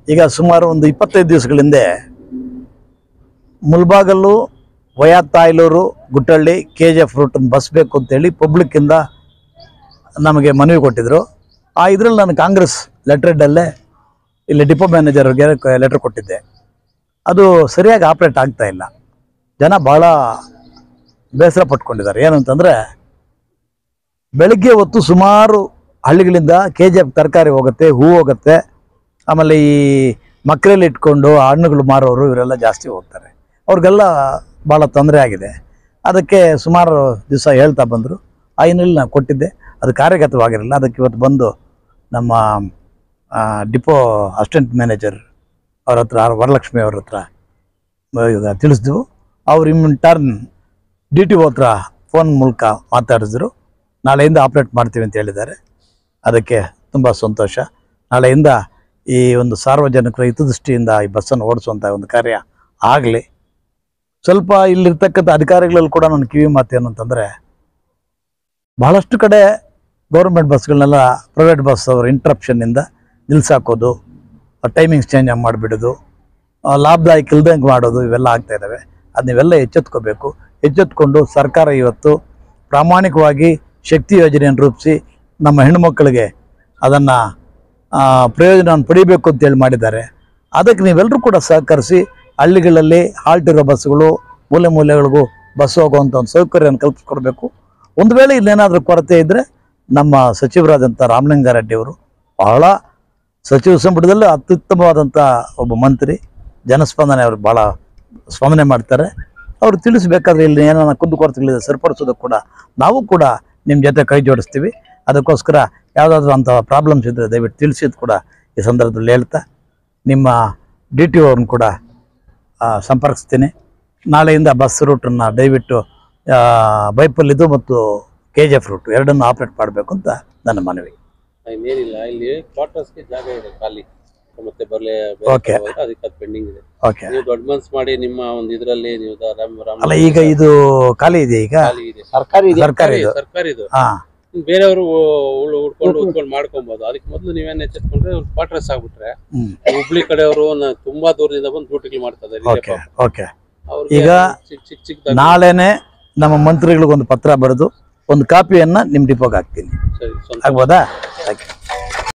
ಈಗ ಸುಮಾರು ಒಂದು ಇಪ್ಪತ್ತೈದು ದಿವಸಗಳ ಹಿಂದೆ Mulbagal via Tayalur Guttalli K G F route bus ಬೇಕು ಅಂತೇಳಿ ಪಬ್ಲಿಕ್ಕಿಂದ ನಮಗೆ ಮನವಿ ಕೊಟ್ಟಿದ್ರು ಆ ಇದರಲ್ಲಿ ನಾನು ಕಾಂಗ್ರೆಸ್ ಲೆಟ್ರೆಡಲ್ಲೇ ಇಲ್ಲಿ ಡಿಪೋ ಮ್ಯಾನೇಜರ್ಗೆ ಲೆಟ್ರ್ ಕೊಟ್ಟಿದ್ದೆ ಅದು ಸರಿಯಾಗಿ ಆಪ್ರೇಟ್ ಆಗ್ತಾ ಇಲ್ಲ ಜನ ಭಾಳ ಬೇಸರ ಪಟ್ಕೊಂಡಿದ್ದಾರೆ ಏನಂತಂದರೆ ಬೆಳಗ್ಗೆ ಹೊತ್ತು ಸುಮಾರು ಹಳ್ಳಿಗಳಿಂದ ಕೆ ಜಿ ಎಫ್ ತರಕಾರಿ ಹೋಗುತ್ತೆ ಹೂ ಹೋಗುತ್ತೆ ಆಮೇಲೆ ಈ ಮಕ್ಕಳಲ್ಲಿ ಇಟ್ಕೊಂಡು ಹಣ್ಣುಗಳು ಮಾರೋರು ಇವರೆಲ್ಲ ಜಾಸ್ತಿ ಹೋಗ್ತಾರೆ ಅವ್ರಿಗೆಲ್ಲ ಭಾಳ ತೊಂದರೆ ಆಗಿದೆ ಅದಕ್ಕೆ ಸುಮಾರು ದಿವಸ ಹೇಳ್ತಾ ಬಂದರು ಆ ಹಿನ್ನೆಲೆಯಲ್ಲಿ ನಾನು ಕೊಟ್ಟಿದ್ದೆ ಅದು ಕಾರ್ಯಗತವಾಗಿರಲಿಲ್ಲ ಅದಕ್ಕೆ ಇವತ್ತು ಬಂದು ನಮ್ಮ ಆ, ಡಿಪೋ ಅಸಿಸ್ಟೆಂಟ್ ಮ್ಯಾನೇಜರ್ ಅವ್ರ ಹತ್ರ ವರಲಕ್ಷ್ಮಿ ಅವ್ರ ಹತ್ರ ಈಗ ತಿಳಿಸಿದ್ವು ಅವ್ರು in turn D T O ಹತ್ರ ಫೋನ್ ಮೂಲಕ ಮಾತಾಡಿದ್ರು ನಾಳೆಯಿಂದ ಆಪ್ರೇಟ್ ಮಾಡ್ತೀವಿ ಅಂತ ಹೇಳಿದ್ದಾರೆ ಅದಕ್ಕೆ ತುಂಬ ಸಂತೋಷ ನಾಳೆಯಿಂದ ಈ ಒಂದು ಸಾರ್ವಜನಿಕರ ಹಿತದೃಷ್ಟಿಯಿಂದ ಈ ಬಸ್ಸನ್ನು ಓಡಿಸುವಂಥ ಒಂದು ಕಾರ್ಯ ಆಗಲಿ ಸ್ವಲ್ಪ ಇಲ್ಲಿರ್ತಕ್ಕಂಥ ಅಧಿಕಾರಿಗಳಲ್ಲಿ ಕೂಡ ನನ್ನ ಕಿವಿ ಮಾತು ಏನು ಅಂತಂದರೆ ಬಹಳಷ್ಟು ಕಡೆ ಗೌರ್ಮೆಂಟ್ ಬಸ್ಗಳನ್ನೆಲ್ಲ ಪ್ರೈವೇಟ್ ಬಸ್ ಅವ್ರ ಇಂಟ್ರಪ್ಷನ್ನಿಂದ ನಿಲ್ಸಾಕೋದು ಟೈಮಿಂಗ್ಸ್ ಚೇಂಜ್ ಮಾಡಿಬಿಡೋದು ಲಾಭದಾಯಕ ಇಲ್ದಂಗೆ ಮಾಡೋದು ಇವೆಲ್ಲ ಆಗ್ತಾ ಇದ್ದಾವೆ ಅದು ನೀವೆಲ್ಲ ಎಚ್ಚೆತ್ಕೋಬೇಕು ಎಚ್ಚೆತ್ಕೊಂಡು ಸರ್ಕಾರ ಇವತ್ತು ಪ್ರಾಮಾಣಿಕವಾಗಿ ಶಕ್ತಿ ಯೋಜನೆಯನ್ನು ರೂಪಿಸಿ ನಮ್ಮ ಹೆಣ್ಣುಮಕ್ಕಳಿಗೆ ಅದನ್ನು ಪ್ರಯೋಜನ ಪಡಿಬೇಕು ಅಂತೇಳಿ ಮಾಡಿದ್ದಾರೆ ಅದಕ್ಕೆ ನೀವೆಲ್ಲರೂ ಕೂಡ ಸಹಕರಿಸಿ ಹಳ್ಳಿಗಳಲ್ಲಿ ಹಾಲ್ಟ್ ಇರೋ ಬಸ್ಸುಗಳು ಮೂಲೆ ಮೂಲೆಗಳಿಗೂ ಬಸ್ ಹೋಗುವಂಥ ಒಂದು ಸೌಕರ್ಯವನ್ನು ಕಲ್ಪಿಸ್ಕೊಡ್ಬೇಕು ಒಂದು ವೇಳೆ ಇಲ್ಲೇನಾದರೂ ಕೊರತೆ ಇದ್ದರೆ ನಮ್ಮ ಸಚಿವರಾದಂಥ ರಾಮಲಿಂಗಾರೆಡ್ಡಿ ಅವರು ಬಹಳ ಸಚಿವ ಸಂಪುಟದಲ್ಲಿ ಅತ್ಯುತ್ತಮವಾದಂಥ ಒಬ್ಬ ಮಂತ್ರಿ ಜನಸ್ಪಂದನೆ ಅವರು ಭಾಳ ಸ್ಪಂದನೆ ಮಾಡ್ತಾರೆ ಅವರು ತಿಳಿಸ್ಬೇಕಾದ್ರೆ ಇಲ್ಲಿ ಏನಾರ ಕುಂದುಕೊರತೆಗಳಿದೆ ಸರಿಪಡಿಸೋದಕ್ಕೆ ಕೂಡ ನಾವು ಕೂಡ ನಿಮ್ಮ ಜೊತೆ ಕೈ ಜೋಡಿಸ್ತೀವಿ ಅದಕ್ಕೋಸ್ಕರ ಯಾವುದಾದ್ರೂ ಅಂಥ ಪ್ರಾಬ್ಲಮ್ಸ್ ಇದ್ದರೆ ದಯವಿಟ್ಟು ತಿಳಿಸಿದ್ದು ಕೂಡ ಈ ಸಂದರ್ಭದಲ್ಲಿ ಹೇಳ್ತಾ ನಿಮ್ಮ ಡಿ ಟಿ ಅವ್ರನ್ನ ಕೂಡ ಆ, ಸಂಪರ್ಕಿಸ್ತೀನಿ ನಾಳೆಯಿಂದ ಬಸ್ ರೂಟನ್ನು ದಯವಿಟ್ಟು ಆ, ಬೈಪಲ್ಲಿದ್ದು ಮತ್ತು ಕೆ ಜಿ ಎಫ್ ರೂಟು ಎರಡನ್ನು ಆಪ್ರೇಟ್ ಮಾಡಬೇಕು ಅಂತ ನನ್ನ ಮನವಿ ಇನ್ನೇನಿಲ್ಲ ಇಲ್ಲಿ ಕ್ವಾರ್ಟರ್ಸ್ಗೆ ಜಾಗ ಇದೆ ಖಾಲಿ ಮತ್ತೆ ಬರ್ಲೆ Okay. ಅದಕ್ಕೆ ಅದು ಪೆಂಡಿಂಗ್ ಇದೆ ಓಕೆ ನೀವು ದೊಡ್ಡ ಮನ್ಸ್ ಮಾಡಿ ನಿಮ್ಮ ಒಂದು ಇದ್ರಲ್ಲಿ ನೀವು ದ- ರಾಮ್ ರಾಮ್ ಅಲ್ಲ ಈಗ ಇದು ಖಾಲಿ ಇದೆ ಈಗ ಖಾಲಿ ಇದೆ ಸರ್ಕಾರಿ ಇದೆ ಸರ್ಕಾರಿ ಇದು ಸರ್ಕಾರಿ ಇದು ಹಾ ಬೇರೆಯವರು ಉಳ್ಕೊಂಡು ಉಳ್ಕೊಂಡು ಮಾಡ್ಕೊಬಹುದು ಅದಕ್ಕೆ ಮೊದಲು ನೀವೇನ್ ಎಚ್ಚೆತ್ಕೊಂಡ್ರೆ ಕ್ವಾರ್ಟರ್ಸ್ ಆಗ್ಬಿಟ್ರೆ ಹ್ಮ್ ಹುಬ್ಳಿ ಕಡೆಯವರು ತುಂಬಾ ದೂರದಿಂದ ಬಂದು ಡ್ಯೂಟಿಗಳು ಮಾಡ್ತಾರೆ ಓಕೆ ಓಕೆ ಅವ್ರಿಗೆ ಈಗ ಚಿಕ್ಕ ಚಿಕ್ಕ ಚಿಕ್ಕದಾಗಿ ನಾಳೆನೆ ನಮ್ಮ ಮಂತ್ರಿಗಳಿಗೊಂದು ಪತ್ರ ಬರೆದು ಒಂದು ಕಾಪಿಯನ್ನ ನಿಮ್ಮ ಡಿಪೋಗೆ ಹಾಕ್ತೀನಿ ಸರಿ ಸ್ವಂತ ಆಗ್ಬೋದಾ ಥ್ಯಾಂಕ್ ಯು